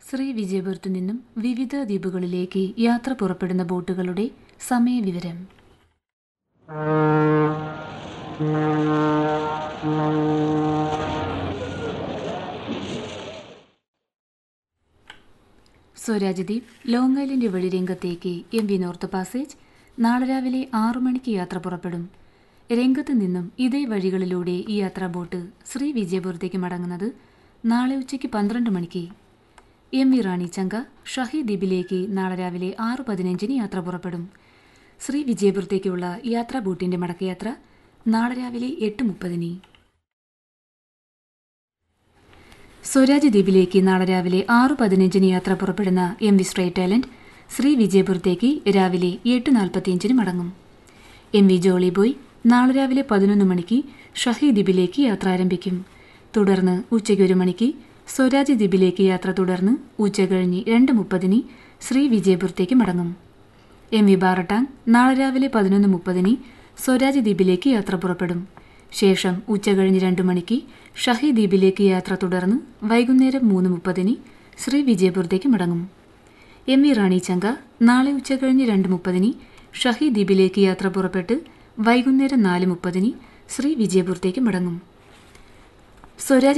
ശ്രീ വിജയപുരത്തു നിന്നും വിവിധ ദ്വീപുകളിലേക്ക് യാത്ര പുറപ്പെടുന്ന ബോട്ടുകളുടെ സമയവിവരം സ്വരാജ്ദ്വീപ് ലോങ് ഐലൻഡ് വഴി രംഗത്തേക്ക് എം വി നോർത്ത് പാസേജ് നാളെ രാവിലെ ആറു മണിക്ക് യാത്ര പുറപ്പെടും രംഗത്ത് നിന്നും ഇതേ വഴികളിലൂടെ ഈ യാത്രാ ബോട്ട് ശ്രീ വിജയപുരത്തേക്ക് മടങ്ങുന്നത് നാളെ ഉച്ചയ്ക്ക് പന്ത്രണ്ട് മണിക്ക് എം വി റാണി ചങ്ക ഷഹി ദ്വീപിലേക്ക് നാളെ രാവിലെ ആറ് പതിനഞ്ചിന് യാത്ര പുറപ്പെടും ശ്രീ വിജയപുരത്തേക്കുള്ള യാത്രാ ബോട്ടിന്റെ മടക്കയാത്ര നാളെ രാവിലെ എട്ട് മുപ്പതിന് സ്വരാജ് ദ്വീപിലേക്ക് നാളെ രാവിലെ ആറ് പതിനഞ്ചിന് യാത്ര പുറപ്പെടുന്ന M V straight talent Sri വിജയപുരത്തേക്ക് രാവിലെ എട്ട് നാൽപ്പത്തിയഞ്ചിന് മടങ്ങും എം വി ജോളി ബോയ് നാളെ രാവിലെ പതിനൊന്ന് മണിക്ക് ഷഹി ദ്വീപിലേക്ക് യാത്ര ആരംഭിക്കും തുടർന്ന് ഉച്ചയ്ക്ക് ഒരു മണിക്ക് സ്വരാജ് ദ്വീപിലേക്ക് യാത്ര തുടർന്ന് ഉച്ച കഴിഞ്ഞ് രണ്ട് മുപ്പതിന് ശ്രീ വിജയപുരത്തേക്ക് മടങ്ങും എം വി ബാറട്ടാങ് നാളെ രാവിലെ പതിനൊന്ന് മുപ്പതിന് സ്വരാജ് ദ്വീപിലേക്ക് യാത്ര പുറപ്പെടും ശേഷം ഉച്ച കഴിഞ്ഞ് രണ്ട് മണിക്ക് ഷഹി ദ്വീപിലേക്ക് യാത്ര തുടർന്ന് വൈകുന്നേരം മൂന്ന് മുപ്പതിന് ശ്രീ വിജയപുരത്തേക്ക് മടങ്ങും എം വി റാണി ചങ്ക നാളെ ഉച്ച കഴിഞ്ഞ് രണ്ട് മുപ്പതിന് ഷഹി ദ്വീപിലേക്ക് യാത്ര പുറപ്പെട്ട് വൈകുന്നേരം നാല് മുപ്പതിന് ശ്രീ വിജയപുരത്തേക്ക് മടങ്ങും സ്വരാജ്